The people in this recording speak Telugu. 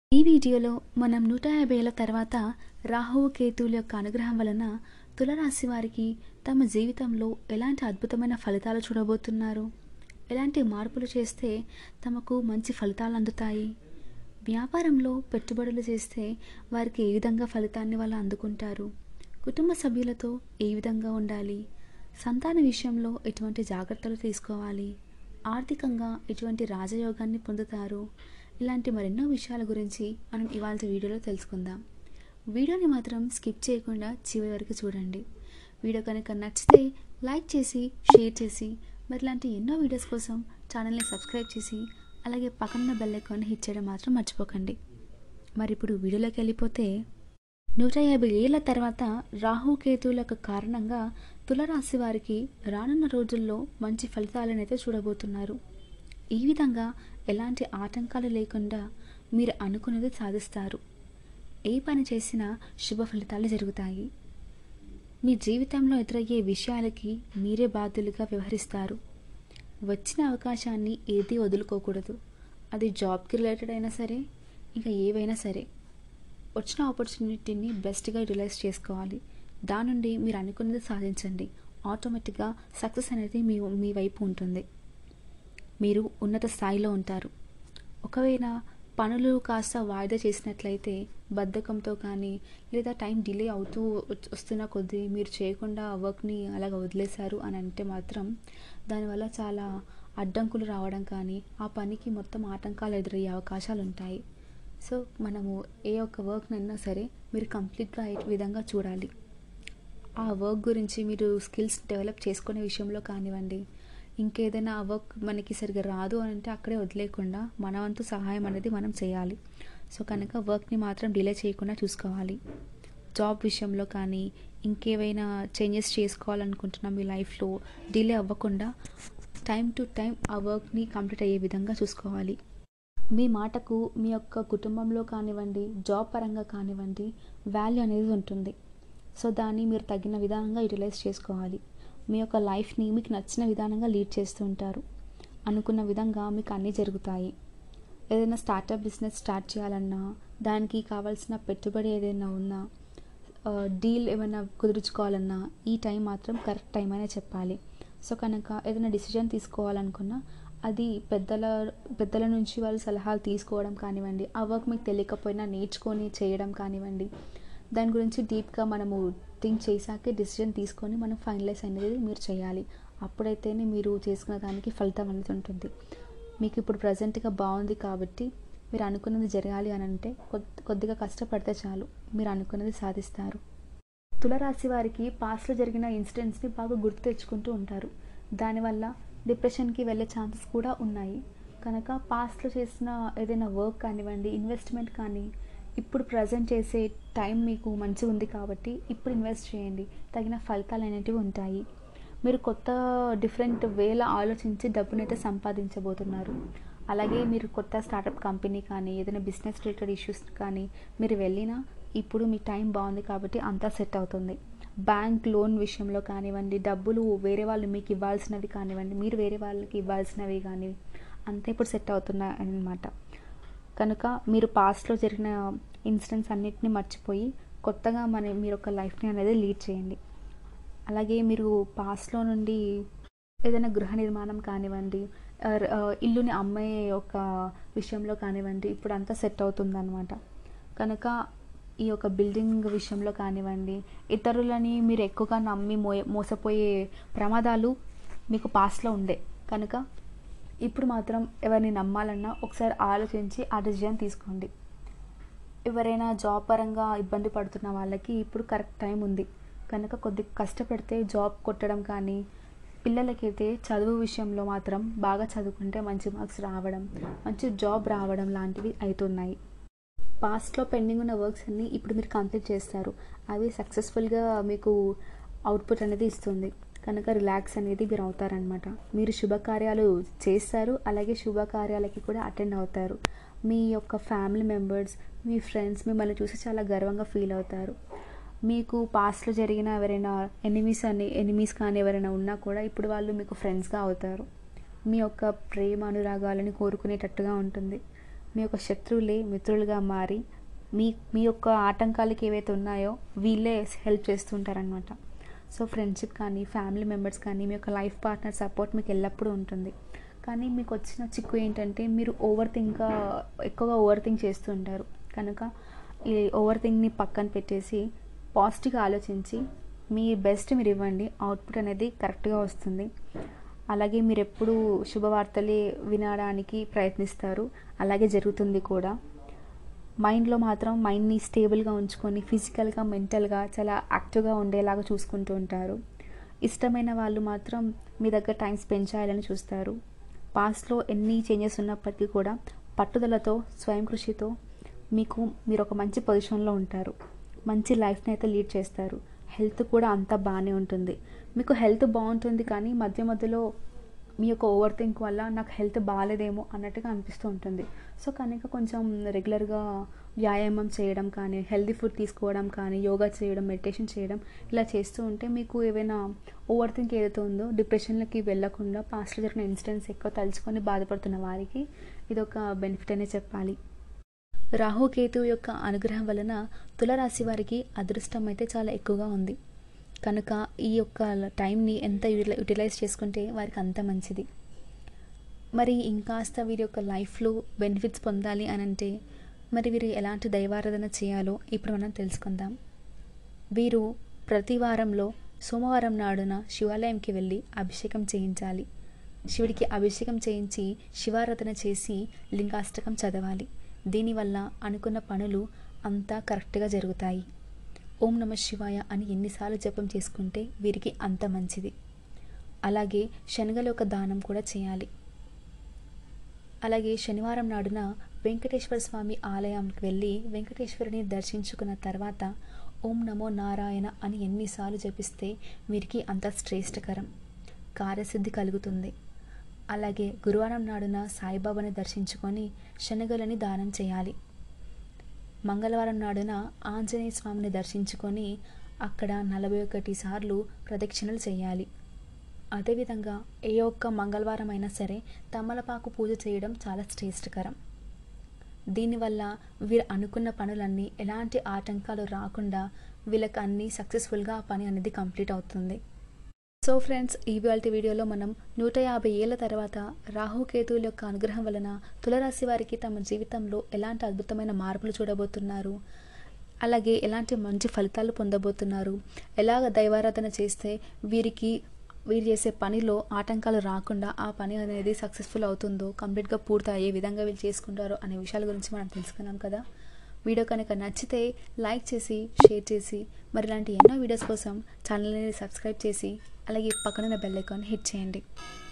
ఈ వీడియోలో మనం నూట యాభై ఏళ్ళ తర్వాత రాహువు కేతువుల యొక్క అనుగ్రహం వలన తులరాశి వారికి తమ జీవితంలో ఎలాంటి అద్భుతమైన ఫలితాలు చూడబోతున్నారు ఎలాంటి మార్పులు చేస్తే తమకు మంచి ఫలితాలు అందుతాయి వ్యాపారంలో పెట్టుబడులు చేస్తే వారికి ఏ విధంగా ఫలితాన్ని వాళ్ళు అందుకుంటారు కుటుంబ సభ్యులతో ఏ విధంగా ఉండాలి సంతాన విషయంలో ఎటువంటి జాగ్రత్తలు తీసుకోవాలి ఆర్థికంగా ఎటువంటి రాజయోగాన్ని పొందుతారు ఇలాంటి మరెన్నో విషయాల గురించి మనం ఇవాళ వీడియోలో తెలుసుకుందాం వీడియోని మాత్రం స్కిప్ చేయకుండా చివరి వరకు చూడండి వీడియో కనుక నచ్చితే లైక్ చేసి షేర్ చేసి మరి ఇలాంటి ఎన్నో వీడియోస్ కోసం ఛానల్ని సబ్స్క్రైబ్ చేసి అలాగే పక్కన బెల్ ఐకాన్ని హిట్ చేయడం మాత్రం మర్చిపోకండి మరి ఇప్పుడు వీడియోలోకి వెళ్ళిపోతే నూట యాభై ఏళ్ల తర్వాత రాహుకేతువులకు కారణంగా తులరాశి వారికి రానున్న రోజుల్లో మంచి ఫలితాలనైతే చూడబోతున్నారు ఈ విధంగా ఎలాంటి ఆటంకాలు లేకుండా మీరు అనుకున్నది సాధిస్తారు ఏ పని చేసినా శుభ ఫలితాలు జరుగుతాయి మీ జీవితంలో ఎదురయ్యే విషయాలకి మీరే బాధ్యులుగా వ్యవహరిస్తారు వచ్చిన అవకాశాన్ని ఏది వదులుకోకూడదు అది జాబ్కి రిలేటెడ్ అయినా సరే ఇంకా ఏవైనా సరే వచ్చిన ఆపర్చునిటీని బెస్ట్గా రిలైజ్ చేసుకోవాలి దాని నుండి మీరు అనుకున్నది సాధించండి ఆటోమేటిక్గా సక్సెస్ అనేది మీ మీ వైపు ఉంటుంది మీరు ఉన్నత స్థాయిలో ఉంటారు ఒకవేళ పనులు కాస్త వాయిదా చేసినట్లయితే బద్ధకంతో కానీ లేదా టైం డిలే అవుతూ వస్తున్న కొద్దీ మీరు చేయకుండా వర్క్ని అలాగ వదిలేశారు అని అంటే మాత్రం దానివల్ల చాలా అడ్డంకులు రావడం కానీ ఆ పనికి మొత్తం ఆటంకాలు ఎదురయ్యే అవకాశాలు ఉంటాయి సో మనము ఏ ఒక్క వర్క్నైనా సరే మీరు కంప్లీట్గా అయ్యే విధంగా చూడాలి ఆ వర్క్ గురించి మీరు స్కిల్స్ డెవలప్ చేసుకునే విషయంలో కానివ్వండి ఇంకేదైనా ఆ వర్క్ మనకి సరిగ్గా రాదు అని అంటే అక్కడే వదిలేకుండా మన వంతు సహాయం అనేది మనం చేయాలి సో కనుక వర్క్ని మాత్రం డిలే చేయకుండా చూసుకోవాలి జాబ్ విషయంలో కానీ ఇంకేవైనా చేంజెస్ చేసుకోవాలనుకుంటున్నా మీ లైఫ్లో డిలే అవ్వకుండా టైం టు టైం ఆ వర్క్ని కంప్లీట్ అయ్యే విధంగా చూసుకోవాలి మీ మాటకు మీ యొక్క కుటుంబంలో కానివ్వండి జాబ్ పరంగా కానివ్వండి వాల్యూ అనేది ఉంటుంది సో దాన్ని మీరు తగిన విధానంగా యూటిలైజ్ చేసుకోవాలి మీ యొక్క లైఫ్ని మీకు నచ్చిన విధానంగా లీడ్ చేస్తూ ఉంటారు అనుకున్న విధంగా మీకు అన్నీ జరుగుతాయి ఏదైనా స్టార్టప్ బిజినెస్ స్టార్ట్ చేయాలన్నా దానికి కావాల్సిన పెట్టుబడి ఏదైనా ఉన్నా డీల్ ఏమైనా కుదుర్చుకోవాలన్నా ఈ టైం మాత్రం కరెక్ట్ టైం అనే చెప్పాలి సో కనుక ఏదైనా డిసిజన్ తీసుకోవాలనుకున్నా అది పెద్దల పెద్దల నుంచి వాళ్ళు సలహాలు తీసుకోవడం కానివ్వండి ఆ వర్క్ మీకు తెలియకపోయినా నేర్చుకొని చేయడం కానివ్వండి దాని గురించి డీప్గా మనము థింక్ చేశాకే డిసిజన్ తీసుకొని మనం ఫైనలైజ్ అనేది మీరు చేయాలి అప్పుడైతేనే మీరు చేసుకున్న దానికి ఫలితం అనేది ఉంటుంది మీకు ఇప్పుడు ప్రజెంట్గా బాగుంది కాబట్టి మీరు అనుకున్నది జరగాలి అని అంటే కొద్దిగా కష్టపడితే చాలు మీరు అనుకున్నది సాధిస్తారు తులరాశి వారికి పాస్ట్లో జరిగిన ఇన్సిడెంట్స్ని బాగా గుర్తు తెచ్చుకుంటూ ఉంటారు దానివల్ల డిప్రెషన్కి వెళ్ళే ఛాన్సెస్ కూడా ఉన్నాయి కనుక పాస్ట్లో చేసిన ఏదైనా వర్క్ కానివ్వండి ఇన్వెస్ట్మెంట్ కానీ ఇప్పుడు ప్రజెంట్ చేసే టైం మీకు మంచిగా ఉంది కాబట్టి ఇప్పుడు ఇన్వెస్ట్ చేయండి తగిన ఫలితాలు అనేటివి ఉంటాయి మీరు కొత్త డిఫరెంట్ వేల ఆలోచించి డబ్బునైతే సంపాదించబోతున్నారు అలాగే మీరు కొత్త స్టార్టప్ కంపెనీ కానీ ఏదైనా బిజినెస్ రిలేటెడ్ ఇష్యూస్ కానీ మీరు వెళ్ళినా ఇప్పుడు మీ టైం బాగుంది కాబట్టి అంతా సెట్ అవుతుంది బ్యాంక్ లోన్ విషయంలో కానివ్వండి డబ్బులు వేరే వాళ్ళు మీకు ఇవ్వాల్సినవి కానివ్వండి మీరు వేరే వాళ్ళకి ఇవ్వాల్సినవి కానీ అంతా ఇప్పుడు సెట్ అవుతున్నాయి అన్నమాట కనుక మీరు పాస్ట్లో జరిగిన ఇన్సిడెంట్స్ అన్నిటిని మర్చిపోయి కొత్తగా మన మీరు ఒక లైఫ్ని అనేది లీడ్ చేయండి అలాగే మీరు పాస్ట్లో నుండి ఏదైనా గృహ నిర్మాణం కానివ్వండి ఇల్లుని అమ్మే ఒక విషయంలో కానివ్వండి ఇప్పుడు అంతా సెట్ అవుతుందన్నమాట కనుక ఈ యొక్క బిల్డింగ్ విషయంలో కానివ్వండి ఇతరులని మీరు ఎక్కువగా నమ్మి మో మోసపోయే ప్రమాదాలు మీకు పాస్ట్లో ఉండే కనుక ఇప్పుడు మాత్రం ఎవరిని నమ్మాలన్నా ఒకసారి ఆలోచించి ఆ డిసిజన్ తీసుకోండి ఎవరైనా జాబ్ పరంగా ఇబ్బంది పడుతున్న వాళ్ళకి ఇప్పుడు కరెక్ట్ టైం ఉంది కనుక కొద్ది కష్టపడితే జాబ్ కొట్టడం కానీ పిల్లలకైతే చదువు విషయంలో మాత్రం బాగా చదువుకుంటే మంచి మార్క్స్ రావడం మంచి జాబ్ రావడం లాంటివి అవుతున్నాయి పాస్ట్లో పెండింగ్ ఉన్న వర్క్స్ అన్నీ ఇప్పుడు మీరు కంప్లీట్ చేస్తారు అవి సక్సెస్ఫుల్గా మీకు అవుట్పుట్ అనేది ఇస్తుంది కనుక రిలాక్స్ అనేది మీరు అవుతారనమాట మీరు శుభకార్యాలు చేస్తారు అలాగే శుభకార్యాలకి కూడా అటెండ్ అవుతారు మీ యొక్క ఫ్యామిలీ మెంబర్స్ మీ ఫ్రెండ్స్ మిమ్మల్ని చూసి చాలా గర్వంగా ఫీల్ అవుతారు మీకు పాస్ట్లో జరిగిన ఎవరైనా ఎనిమీస్ అని ఎనిమీస్ కానీ ఎవరైనా ఉన్నా కూడా ఇప్పుడు వాళ్ళు మీకు ఫ్రెండ్స్గా అవుతారు మీ యొక్క ప్రేమ అనురాగాలని కోరుకునేటట్టుగా ఉంటుంది మీ యొక్క శత్రువులే మిత్రులుగా మారి మీ మీ యొక్క ఆటంకాలకి ఏవైతే ఉన్నాయో వీళ్ళే హెల్ప్ చేస్తుంటారనమాట సో ఫ్రెండ్షిప్ కానీ ఫ్యామిలీ మెంబర్స్ కానీ మీ యొక్క లైఫ్ పార్ట్నర్ సపోర్ట్ మీకు ఎల్లప్పుడూ ఉంటుంది కానీ మీకు వచ్చిన చిక్కు ఏంటంటే మీరు ఓవర్ థింక్ ఎక్కువగా ఓవర్ థింక్ చేస్తూ ఉంటారు కనుక ఈ ఓవర్ థింక్ని పక్కన పెట్టేసి పాజిటివ్గా ఆలోచించి మీ బెస్ట్ మీరు ఇవ్వండి అవుట్పుట్ అనేది కరెక్ట్గా వస్తుంది అలాగే మీరు ఎప్పుడు శుభవార్తలే వినడానికి ప్రయత్నిస్తారు అలాగే జరుగుతుంది కూడా మైండ్లో మాత్రం మైండ్ని స్టేబుల్గా ఉంచుకొని ఫిజికల్గా మెంటల్గా చాలా యాక్టివ్గా ఉండేలాగా చూసుకుంటూ ఉంటారు ఇష్టమైన వాళ్ళు మాత్రం మీ దగ్గర టైం స్పెండ్ చేయాలని చూస్తారు పాస్ట్లో ఎన్ని చేంజెస్ ఉన్నప్పటికీ కూడా పట్టుదలతో స్వయం కృషితో మీకు మీరు ఒక మంచి పొజిషన్లో ఉంటారు మంచి లైఫ్ని అయితే లీడ్ చేస్తారు హెల్త్ కూడా అంతా బాగానే ఉంటుంది మీకు హెల్త్ బాగుంటుంది కానీ మధ్య మధ్యలో మీ యొక్క ఓవర్ థింక్ వల్ల నాకు హెల్త్ బాగాలేదేమో అన్నట్టుగా అనిపిస్తూ ఉంటుంది సో కనుక కొంచెం రెగ్యులర్గా వ్యాయామం చేయడం కానీ హెల్తీ ఫుడ్ తీసుకోవడం కానీ యోగా చేయడం మెడిటేషన్ చేయడం ఇలా చేస్తూ ఉంటే మీకు ఏవైనా ఓవర్ థింక్ ఏదైతే ఉందో డిప్రెషన్లకి వెళ్ళకుండా పాస్ట్లో జరిగిన ఇన్సిడెంట్స్ ఎక్కువ తలుచుకొని బాధపడుతున్న వారికి ఇది ఒక బెనిఫిట్ అనే చెప్పాలి రాహుకేతు యొక్క అనుగ్రహం వలన తులరాశి వారికి అదృష్టం అయితే చాలా ఎక్కువగా ఉంది కనుక ఈ యొక్క టైంని ఎంత యూటిలైజ్ చేసుకుంటే వారికి అంత మంచిది మరి ఇంకాస్త వీరి యొక్క లైఫ్లో బెనిఫిట్స్ పొందాలి అని అంటే మరి వీరు ఎలాంటి దైవారాధన చేయాలో ఇప్పుడు మనం తెలుసుకుందాం వీరు ప్రతి వారంలో సోమవారం నాడున శివాలయంకి వెళ్ళి అభిషేకం చేయించాలి శివుడికి అభిషేకం చేయించి శివారాధన చేసి లింగాష్టకం చదవాలి దీనివల్ల అనుకున్న పనులు అంతా కరెక్ట్గా జరుగుతాయి ఓం నమ శివాయ అని ఎన్నిసార్లు జపం చేసుకుంటే వీరికి అంత మంచిది అలాగే శనగల యొక్క దానం కూడా చేయాలి అలాగే శనివారం నాడున వెంకటేశ్వర స్వామి ఆలయంకి వెళ్ళి వెంకటేశ్వరుని దర్శించుకున్న తర్వాత ఓం నమో నారాయణ అని ఎన్నిసార్లు జపిస్తే వీరికి అంత శ్రేష్టకరం కార్యసిద్ధి కలుగుతుంది అలాగే గురువారం నాడున సాయిబాబాని దర్శించుకొని శనగలని దానం చేయాలి మంగళవారం నాడున ఆంజనేయ స్వామిని దర్శించుకొని అక్కడ నలభై ఒకటి సార్లు ప్రదక్షిణలు చేయాలి అదేవిధంగా ఏ ఒక్క మంగళవారం అయినా సరే తమలపాకు పూజ చేయడం చాలా శ్రేష్టకరం దీనివల్ల వీరు అనుకున్న పనులన్నీ ఎలాంటి ఆటంకాలు రాకుండా వీళ్ళకి అన్నీ సక్సెస్ఫుల్గా ఆ పని అనేది కంప్లీట్ అవుతుంది సో ఫ్రెండ్స్ ఈ ఇవాళ వీడియోలో మనం నూట యాభై ఏళ్ళ తర్వాత రాహుకేతువుల యొక్క అనుగ్రహం వలన తులరాశి వారికి తమ జీవితంలో ఎలాంటి అద్భుతమైన మార్పులు చూడబోతున్నారు అలాగే ఎలాంటి మంచి ఫలితాలు పొందబోతున్నారు ఎలాగ దైవారాధన చేస్తే వీరికి వీరు చేసే పనిలో ఆటంకాలు రాకుండా ఆ పని అనేది సక్సెస్ఫుల్ అవుతుందో కంప్లీట్గా పూర్తి అయ్యే విధంగా వీళ్ళు చేసుకుంటారో అనే విషయాల గురించి మనం తెలుసుకున్నాం కదా వీడియో కనుక నచ్చితే లైక్ చేసి షేర్ చేసి మరి ఇలాంటి ఎన్నో వీడియోస్ కోసం ఛానల్ని సబ్స్క్రైబ్ చేసి అలాగే పక్కనున్న బెల్ ఐకాన్ హిట్ చేయండి